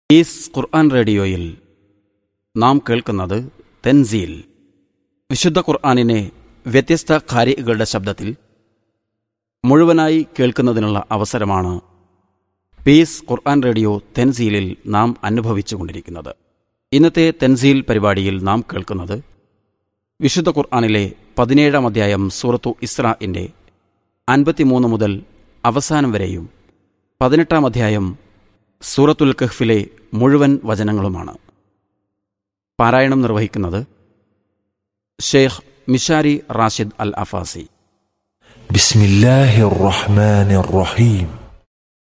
is ഖുർആൻ റേഡിയോയിൽ നാം കേൾക്കുന്നത് തെൻസീൽ വിശുദ്ധ ഖുർആാനിനെ വ്യത്യസ്ത ഖാരികളുടെ ശബ്ദത്തിൽ മുഴുവനായി കേൾക്കുന്നതിനുള്ള അവസരമാണ് പീസ് ഖുർആൻ റേഡിയോ തെൻസീലിൽ നാം അനുഭവിച്ചുകൊണ്ടിരിക്കുന്നത് ഇന്നത്തെ തെൻസീൽ പരിപാടിയിൽ നാം കേൾക്കുന്നത് വിശുദ്ധ ഖുർആാനിലെ പതിനേഴാം അധ്യായം സൂറത്തു ഇസ്രാഇൻ്റെ അൻപത്തിമൂന്ന് മുതൽ അവസാനം വരെയും പതിനെട്ടാം അധ്യായം സൂറത്തുൽ കഹ്ഫിലെ മുഴുവൻ വചനങ്ങളുമാണ് പാരായണം നിർവഹിക്കുന്നത് Sheikh Mishary Rashid Al Afasy بسم الله الرحمن الرحيم